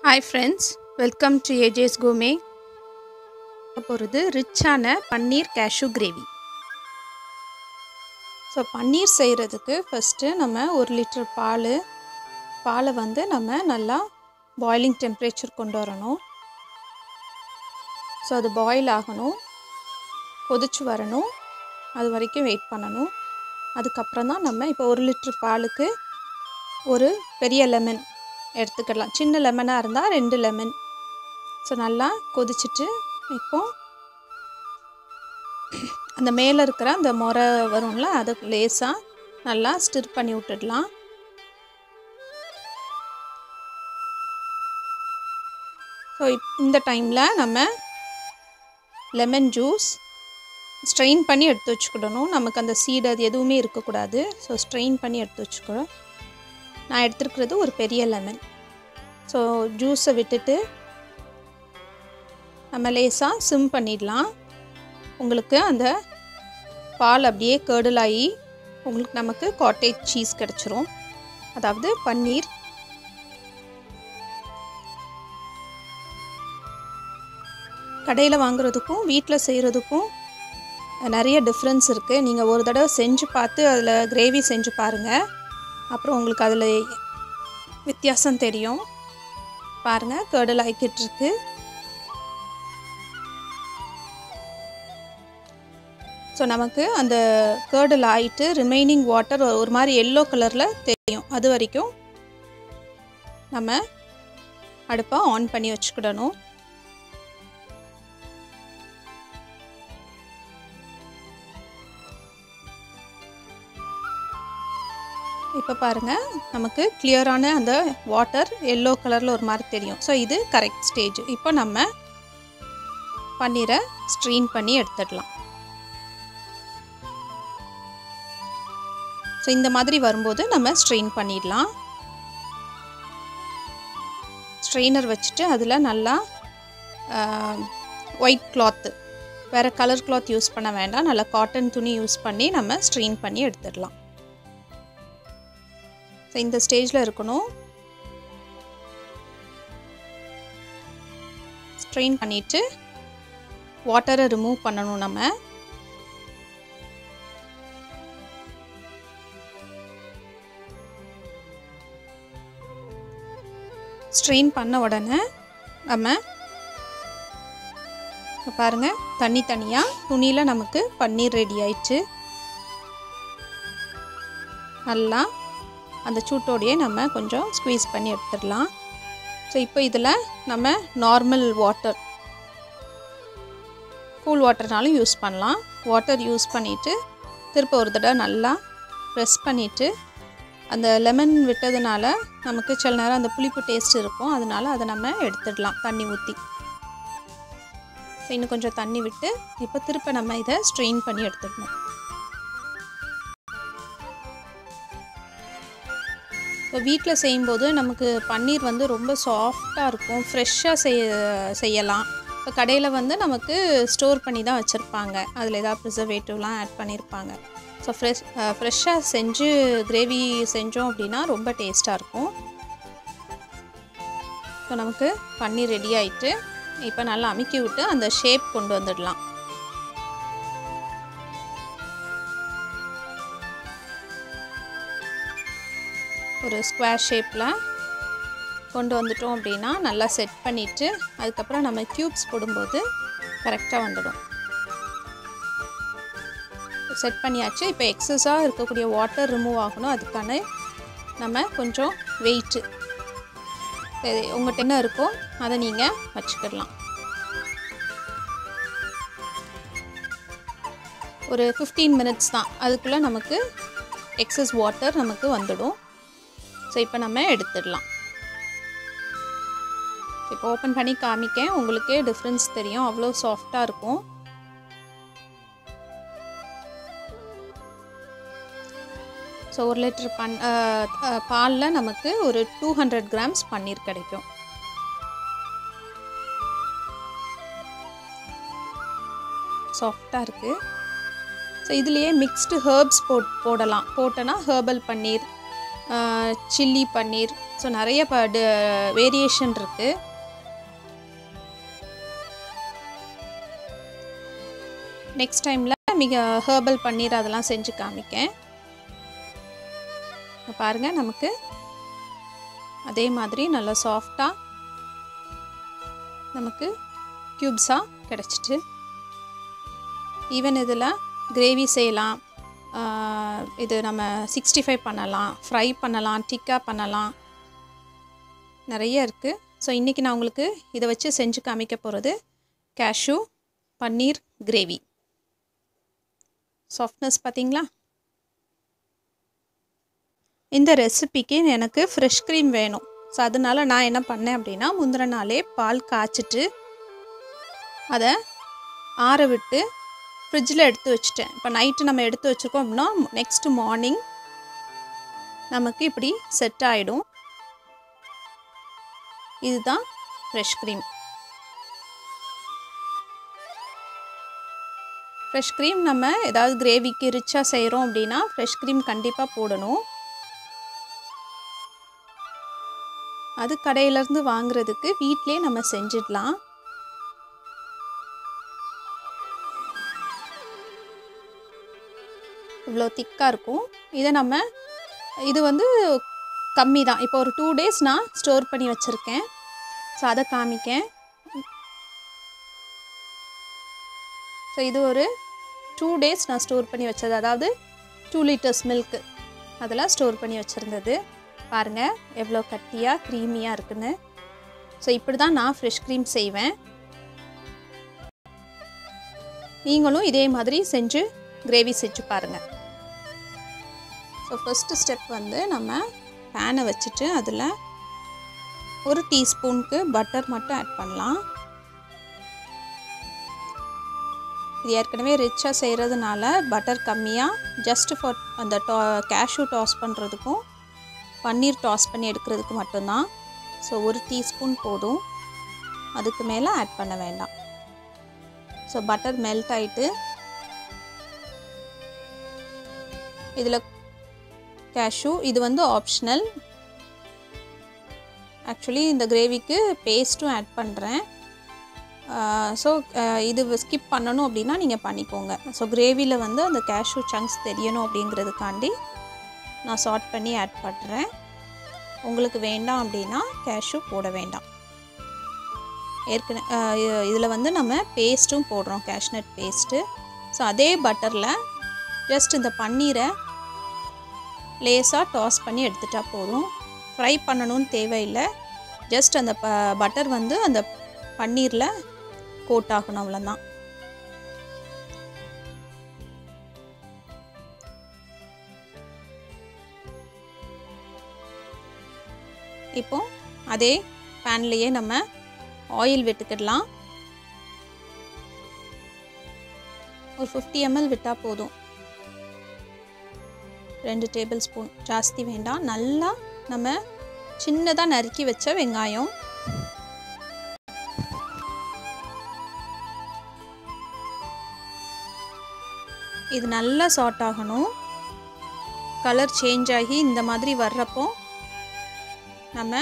hi friends welcome to ஏஜேஸ் கோமே போகிறது ரிச்சான paneer cashew gravy so paneer செய்கிறதுக்கு ஃபஸ்ட்டு நம்ம ஒரு லிட்டர் பால் பாலை வந்து நம்ம நல்லா பாயிலிங் டெம்பரேச்சர் கொண்டு வரணும் ஸோ அது பாயில் ஆகணும் கொதிச்சு வரணும் அது வரைக்கும் வெயிட் பண்ணணும் அதுக்கப்புறம் தான் நம்ம இப்போ ஒரு லிட்டர் பாலுக்கு ஒரு பெரிய லெமன் எடுத்துக்கலாம் சின்ன லெமனாக இருந்தால் ரெண்டு லெமன் ஸோ நல்லா கொதிச்சுட்டு இப்போ அந்த மேலே இருக்கிற அந்த முறை வரும்ல அதை லேசாக நல்லா ஸ்டிர் பண்ணி விட்டுடலாம் ஸோ இப் இந்த டைமில் நம்ம லெமன் ஜூஸ் ஸ்ட்ரெயின் பண்ணி எடுத்து வச்சுக்கிடணும் நமக்கு அந்த சீடு அது எதுவுமே இருக்கக்கூடாது ஸோ ஸ்ட்ரெயின் பண்ணி எடுத்து வச்சுக்கிறோம் நான் எடுத்துருக்கிறது ஒரு பெரிய லெமன் ஸோ ஜூஸை விட்டுட்டு நம்ம லேசாக சிம் பண்ணிடலாம் உங்களுக்கு அந்த பால் அப்படியே கேர்டலாகி உங்களுக்கு நமக்கு காட்டேஜ் சீஸ் கிடச்சிரும் அதாவது பன்னீர் கடையில் வாங்குறதுக்கும் வீட்டில் செய்கிறதுக்கும் நிறைய டிஃப்ரென்ஸ் இருக்குது நீங்கள் ஒரு தடவை செஞ்சு பார்த்து அதில் கிரேவி செஞ்சு பாருங்கள் அப்புறம் உங்களுக்கு அதில் வித்தியாசம் தெரியும் பாருங்கள் கேர்டல் ஆகிக்கிட்டு இருக்கு ஸோ நமக்கு அந்த கேர்டல் ஆகிட்டு ரிமைனிங் வாட்டர் ஒரு மாதிரி எல்லோ கலரில் தெரியும் அது வரைக்கும் நம்ம அடுப்பை ஆன் பண்ணி வச்சுக்கிடணும் இப்போ பாருங்கள் நமக்கு கிளியரான அந்த வாட்டர் எல்லோ கலரில் ஒரு மாதிரி தெரியும் ஸோ இது கரெக்ட் ஸ்டேஜ் இப்போ நம்ம பன்னீரை ஸ்ட்ரீன் பண்ணி எடுத்துடலாம் ஸோ இந்த மாதிரி வரும்போது நம்ம ஸ்ட்ரெயின் பண்ணிடலாம் ஸ்ட்ரெயினர் வச்சுட்டு அதில் நல்லா ஒயிட் கிளாத்து வேறு கலர் கிளாத் யூஸ் பண்ண வேண்டாம் நல்லா காட்டன் துணி யூஸ் பண்ணி நம்ம ஸ்ட்ரெயின் பண்ணி எடுத்துடலாம் ஸோ இந்த ஸ்டேஜில் இருக்கணும் ஸ்ட்ரெயின் பண்ணிவிட்டு வாட்டரை ரிமூவ் பண்ணணும் நம்ம ஸ்ட்ரெயின் பண்ண உடனே நம்ம பாருங்கள் தண்ணி தனியாக துணியில் நமக்கு பன்னீர் ரெடி ஆயிடுச்சு நல்லா அந்த சூட்டோடையே நம்ம கொஞ்சம் ஸ்குவீஸ் பண்ணி எடுத்துடலாம் ஸோ இப்போ இதில் நம்ம நார்மல் வாட்டர் கூல் வாட்டர்னாலும் யூஸ் பண்ணலாம் வாட்டர் யூஸ் பண்ணிவிட்டு திரும்ப ஒரு தடவை நல்லா ப்ரெஸ் பண்ணிவிட்டு அந்த லெமன் விட்டதுனால நமக்கு சில நேரம் அந்த புளிப்பு டேஸ்ட் இருக்கும் அதனால் அதை நம்ம எடுத்துடலாம் தண்ணி ஊற்றி ஸோ இன்னும் கொஞ்சம் தண்ணி விட்டு இப்போ திரும்ப நம்ம இதை ஸ்ட்ரெயின் பண்ணி எடுத்துடணும் இப்போ வீட்டில் செய்யும்போது நமக்கு பன்னீர் வந்து ரொம்ப சாஃப்டாக இருக்கும் ஃப்ரெஷ்ஷாக செய்ய செய்யலாம் இப்போ கடையில் வந்து நமக்கு ஸ்டோர் பண்ணி தான் வச்சுருப்பாங்க அதில் ஏதாவது ப்ரிசர்வேட்டிவ்லாம் ஆட் பண்ணியிருப்பாங்க ஸோ ஃப்ரெஷ் ஃப்ரெஷ்ஷாக செஞ்சு கிரேவி செஞ்சோம் அப்படின்னா ரொம்ப டேஸ்ட்டாக இருக்கும் ஸோ நமக்கு பன்னீர் ரெடி ஆகிட்டு இப்போ நல்லா அமுக்கி விட்டு அந்த ஷேப் கொண்டு வந்துடலாம் ஒரு ஸ்கொயர் ஷேப்பில் கொண்டு வந்துட்டோம் அப்படின்னா நல்லா செட் பண்ணிவிட்டு அதுக்கப்புறம் நம்ம க்யூப்ஸ் போடும்போது கரெக்டாக வந்துடும் செட் பண்ணியாச்சு இப்போ எக்ஸஸாக இருக்கக்கூடிய வாட்டர் ரிமூவ் ஆகணும் அதுக்கான நம்ம கொஞ்சம் வெயிட்டு உங்கள்கிட்ட என்ன இருக்கோ அதை நீங்கள் வச்சுக்கிடலாம் ஒரு ஃபிஃப்டீன் மினிட்ஸ் தான் அதுக்குள்ளே நமக்கு எக்ஸஸ் வாட்டர் நமக்கு வந்துடும் ஸோ இப்போ நம்ம எடுத்துடலாம் இப்போ ஓப்பன் பண்ணி காமிக்கேன் உங்களுக்கே டிஃப்ரென்ஸ் தெரியும் அவ்வளோ சாஃப்டாக இருக்கும் ஸோ ஒரு லிட்டர் பன் பாலில் நமக்கு ஒரு டூ ஹண்ட்ரட் கிராம்ஸ் பன்னீர் கிடைக்கும் சாஃப்டாக இருக்குது ஸோ இதுலேயே மிக்ஸ்டு ஹேர்ப்ஸ் போட் போடலாம் போட்டோன்னா herbal paneer chilli paneer so நிறைய ப வேரியேஷன் இருக்குது நெக்ஸ்ட் டைமில் மிக ஹேர்பல் பன்னீர் அதெல்லாம் செஞ்சு காமிக்கேன் இங்க பாருங்க நமக்கு அதே மாதிரி நல்லா சாஃப்டாக நமக்கு க்யூப்ஸாக கிடச்சிட்டு ஈவன் இதில் கிரேவி செய்யலாம் ஆஹ் இது நம்ம சிக்ஸ்டி ஃபைவ் பண்ணலாம் ஃப்ரை பண்ணலாம் டிக்கா பண்ணலாம் நிறைய இருக்குது ஸோ இன்றைக்கி நான் உங்களுக்கு இதை வச்சு செஞ்சு காமிக்க போகிறது கேஷ்யூ பன்னீர் கிரேவி சாஃப்ட்னஸ் பார்த்தீங்களா இந்த ரெசிபிக்கு எனக்கு ஃப்ரெஷ் க்ரீம் வேணும் ஸோ அதனால் நான் என்ன பண்ணேன் அப்படின்னா முந்தின நாளே பால் காய்ச்சிட்டு அதை ஆற விட்டு ஃப்ரிட்ஜில் எடுத்து வச்சுட்டேன் இப்போ நைட்டு நம்ம எடுத்து வச்சுருக்கோம் அப்படின்னா நெக்ஸ்ட் மார்னிங் நமக்கு இப்படி செட் ஆகிடும் இதுதான் ஃப்ரெஷ் க்ரீம் ஃப்ரெஷ் க்ரீம் நம்ம ஏதாவது கிரேவிக்கு ரிச்சாக செய்கிறோம் அப்படின்னா ஃப்ரெஷ் க்ரீம் கண்டிப்பாக போடணும் அது கடையிலேருந்து வாங்குறதுக்கு வீட்டிலே நம்ம செஞ்சிடலாம் இவ்வளோ திக்காக இருக்கும் இதை நம்ம இது வந்து கம்மி தான் இப்போ ஒரு டூ டேஸ் நான் ஸ்டோர் பண்ணி வச்சுருக்கேன் ஸோ அதை காமிக்கேன் ஸோ இது ஒரு டூ டேஸ் நான் ஸ்டோர் பண்ணி வச்சது அதாவது டூ லிட்டர்ஸ் மில்க்கு அதெல்லாம் ஸ்டோர் பண்ணி வச்சுருந்தது பாருங்கள் எவ்வளோ கட்டியாக க்ரீமியாக இருக்குன்னு ஸோ இப்படி தான் நான் ஃப்ரெஷ் க்ரீம் செய்வேன் நீங்களும் இதே மாதிரி செஞ்சு கிரேவி செஞ்சு பாருங்கள் ஸோ ஃபஸ்ட்டு ஸ்டெப் வந்து நம்ம பேனை வச்சுட்டு அதில் ஒரு டீஸ்பூனுக்கு பட்டர் மட்டும் ஆட் பண்ணலாம் இது ஏற்கனவே ரிச்சாக செய்கிறதுனால பட்டர் கம்மியாக ஜஸ்ட் ஃபார் அந்த டா கேஷ்யூ டாஸ் பண்ணுறதுக்கும் பன்னீர் டாஸ் பண்ணி எடுக்கிறதுக்கு மட்டும்தான் ஸோ ஒரு டீஸ்பூன் போதும் அதுக்கு மேலே ஆட் பண்ண வேண்டாம் ஸோ பட்டர் மெல்ட் ஆகிட்டு இதில் கேஷ்யூ இது வந்து ஆப்ஷனல் ஆக்சுவலி இந்த கிரேவிக்கு பேஸ்ட்டும் ஆட் பண்ணுறேன் ஸோ இது ஸ்கிப் பண்ணணும் அப்படின்னா நீங்கள் பண்ணிக்கோங்க ஸோ கிரேவியில் வந்து அந்த கேஷ்யூ சங்க்ஸ் தெரியணும் அப்படிங்கிறதுக்காண்டி நான் சார்ட் பண்ணி ஆட் பண்ணுறேன் உங்களுக்கு வேண்டாம் அப்படின்னா கேஷ்யூ போட வேண்டாம் ஏற்கனவே இதில் வந்து நம்ம பேஸ்ட்டும் போடுறோம் கேஷ்நட் பேஸ்ட்டு ஸோ அதே பட்டரில் ஜஸ்ட் இந்த பன்னீரை லேஸாக டாஸ் பண்ணி எடுத்துட்டா போதும் ஃப்ரை பண்ணணும்னு தேவையில்லை ஜஸ்ட் அந்த ப பட்டர் வந்து அந்த பன்னீரில் கோட் ஆகணும் அவ்வளோதான் இப்போ அதே பேன்லேயே நம்ம ஆயில் விட்டுக்கிடலாம் ஒரு ஃபிஃப்டி எம்எல் விட்டால் போதும் ரெண்டு டேபிள் ஸ்பூன் ஜாஸ்தி வேண்டாம் நல்லா நம்ம சின்னதாக நறுக்கி வச்ச வெங்காயம் இது நல்லா சாட் ஆகணும் கலர் சேஞ்ச் ஆகி இந்த மாதிரி வர்றப்போ நம்ம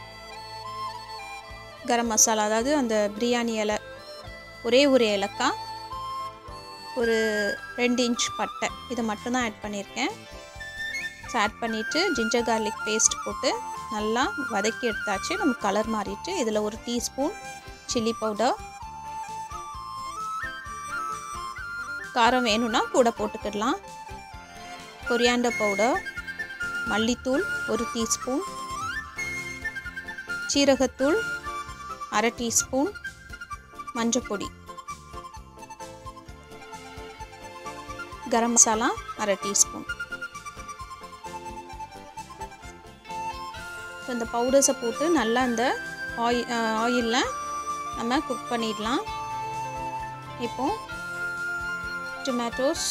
கரம் மசாலா அதாவது அந்த பிரியாணி இலை ஒரே ஒரு ஏலக்காய் ஒரு ரெண்டு இன்ச் பட்டை இதை மட்டும்தான் ஆட் பண்ணியிருக்கேன் ஸோ ஆட் பண்ணிவிட்டு ஜிஞ்சர் கார்லிக் பேஸ்ட் போட்டு நல்லா வதக்கி எடுத்தாச்சு நம்ம கலர் மாறிட்டு இதில் ஒரு டீஸ்பூன் சில்லி பவுடர் காரம் வேணும்னா கூட போட்டுக்கிடலாம் கொரியாண்டர் பவுடர் மல்லித்தூள் ஒரு டீஸ்பூன் சீரகத்தூள் அரை டீஸ்பூன் மஞ்சப்பொடி கரம் மசாலா அரை டீஸ்பூன் ஸோ இந்த பவுடர்ஸை போட்டு நல்லா இந்த ஆயில் ஆயிலில் நம்ம குக் பண்ணிடலாம் இப்போ டொமேட்டோஸ்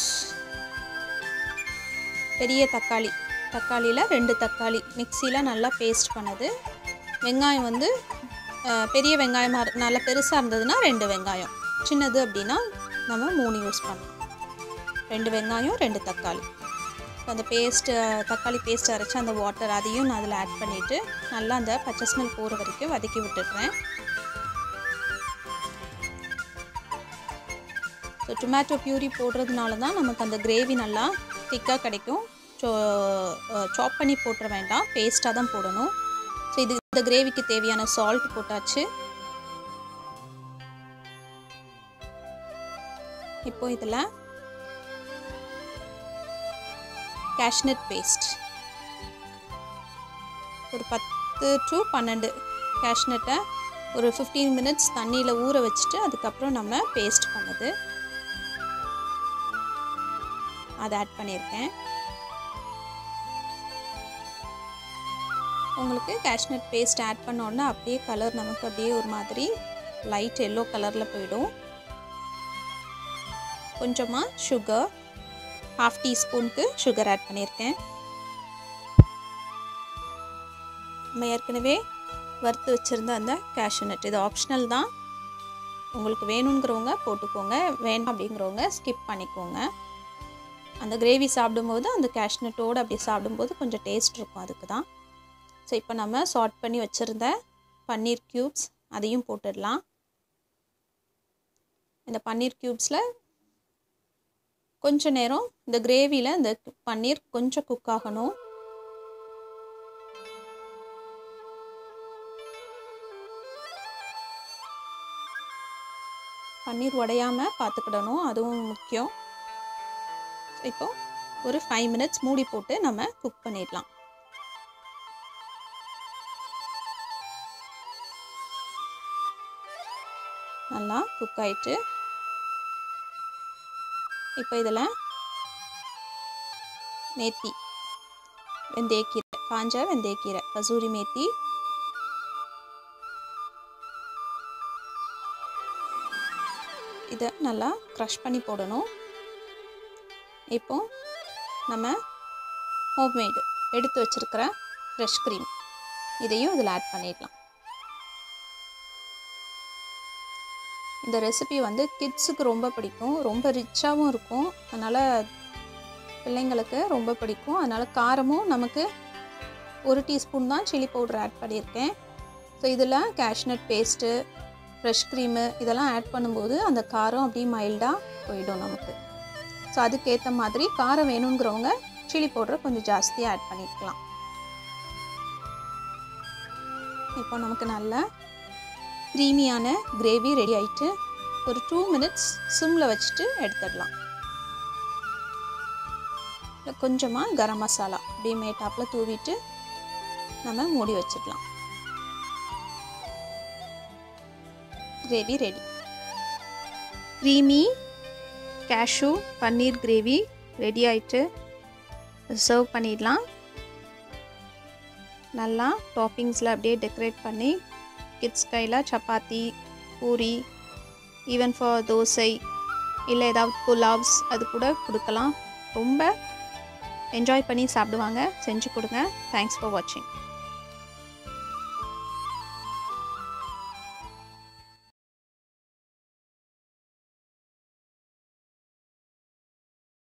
பெரிய தக்காளி தக்காளியில் ரெண்டு தக்காளி மிக்சியில் நல்லா பேஸ்ட் பண்ணது வெங்காயம் வந்து பெரிய வெங்காயமாக நல்லா பெருசாக இருந்ததுன்னா ரெண்டு வெங்காயம் சின்னது அப்படின்னா நம்ம மூணு யூஸ் பண்ணலாம் ரெண்டு வெங்காயம் ரெண்டு தக்காளி அந்த பேஸ்ட்டு தக்காளி பேஸ்ட் அரைச்சி அந்த வாட்டர் அதையும் நான் அதில் ஆட் பண்ணிவிட்டு நல்லா அந்த பச்சை ஸ்மெல் போகிற வரைக்கும் வதக்கி விட்டுடுறேன் ஸோ டொமேட்டோ பியூரி போடுறதுனால தான் நமக்கு அந்த கிரேவி நல்லா திக்காக கிடைக்கும் ஸோ சாப் பண்ணி போட்டுற வேண்டாம் பேஸ்ட்டாக தான் போடணும் ஸோ இது இந்த கிரேவிக்கு தேவையான சால்ட் போட்டாச்சு இப்போ இதில் கேஷ்நட் பேஸ்ட் ஒரு பத்து டு பன்னெண்டு கேஷ்நட்டை ஒரு ஃபிஃப்டீன் மினிட்ஸ் தண்ணியில் ஊற வச்சுட்டு அதுக்கப்புறம் நம்ம பேஸ்ட் பண்ணது அதை ஆட் பண்ணியிருக்கேன் உங்களுக்கு கேஷ்நட் பேஸ்ட் ஆட் பண்ணோன்னா அப்படியே கலர் நமக்கு அப்படியே ஒரு மாதிரி லைட் எல்லோ கலரில் போயிடும் கொஞ்சமாக சுகர் ஹாஃப் டீஸ்பூனுக்கு சுகர் ஆட் பண்ணியிருக்கேன் நம்ம ஏற்கனவே வறுத்து வச்சுருந்த அந்த கேஷ்நட் இது ஆப்ஷனல் தான் உங்களுக்கு வேணுங்கிறவங்க போட்டுக்கோங்க வேண்டாம் அப்படிங்கிறவங்க ஸ்கிப் பண்ணிக்கோங்க அந்த கிரேவி சாப்பிடும்போது அந்த கேஷ்நட்டோடு அப்படி சாப்பிடும்போது கொஞ்சம் டேஸ்ட் இருக்கும் அதுக்கு தான் ஸோ இப்போ நம்ம சார்ட் பண்ணி வச்சுருந்த பன்னீர் க்யூப்ஸ் அதையும் போட்டுடலாம் இந்த பன்னீர் க்யூப்ஸில் கொஞ்ச நேரம் இந்த கிரேவியில் இந்த பன்னீர் கொஞ்சம் குக் ஆகணும் பன்னீர் உடையாமல் பார்த்துக்கிடணும் அதுவும் முக்கியம் இப்போ ஒரு ஃபைவ் மினிட்ஸ் மூடி போட்டு நம்ம குக் பண்ணிடலாம் நல்லா குக் ஆயிட்டு இப்போ இதில் மேத்தி வெந்தயக்கீரை காஞ்ச வெந்தயக்கீரை கசூரி மேத்தி இதை நல்லா க்ரஷ் பண்ணி போடணும் இப்போ நம்ம ஹோம்மேடு எடுத்து வச்சுருக்கிற ஃப்ரெஷ் க்ரீம் இதையும் இதில் ஆட் பண்ணிடலாம் இந்த ரெசிபி வந்து கிட்ஸுக்கு ரொம்ப பிடிக்கும் ரொம்ப ரிச்சாகவும் இருக்கும் அதனால் பிள்ளைங்களுக்கு ரொம்ப பிடிக்கும் அதனால் காரமும் நமக்கு ஒரு டீஸ்பூன் தான் சில்லி பவுடர் ஆட் பண்ணியிருக்கேன் ஸோ இதில் கேஷ்நட் பேஸ்ட்டு ஃப்ரெஷ் க்ரீமு இதெல்லாம் ஆட் பண்ணும்போது அந்த காரம் அப்படியே மைல்டாக போயிடும் நமக்கு ஸோ அதுக்கேற்ற மாதிரி காரம் வேணுங்கிறவங்க சில்லி பவுடரை கொஞ்சம் ஜாஸ்தியாக ஆட் பண்ணிக்கலாம் இப்போ நமக்கு நல்லா க்ரீமியான கிரேவி ரெடி ஆயிட்டு ஒரு டூ மினிட்ஸ் சிம்மில் வச்சுட்டு எடுத்துடலாம் கொஞ்சமாக கரம் மசாலா அப்படியே மேட்டாப்பில் தூவிட்டு நம்ம மூடி வச்சிடலாம் gravy ready creamy cashew paneer gravy ready ஆயிட்டு சர்வ் பண்ணிடலாம் நல்லா டாப்பிங்ஸில் அப்படியே டெக்கரேட் பண்ணி கிட்ஸ் கையில் சப்பாத்தி பூரி ஈவன் ஃபார் தோசை இல்லை ஏதாவது புலாவ்ஸ் அது கூட கொடுக்கலாம் ரொம்ப என்ஜாய் பண்ணி சாப்பிடுவாங்க செஞ்சு கொடுங்க தேங்க்ஸ் ஃபார் வாட்சிங்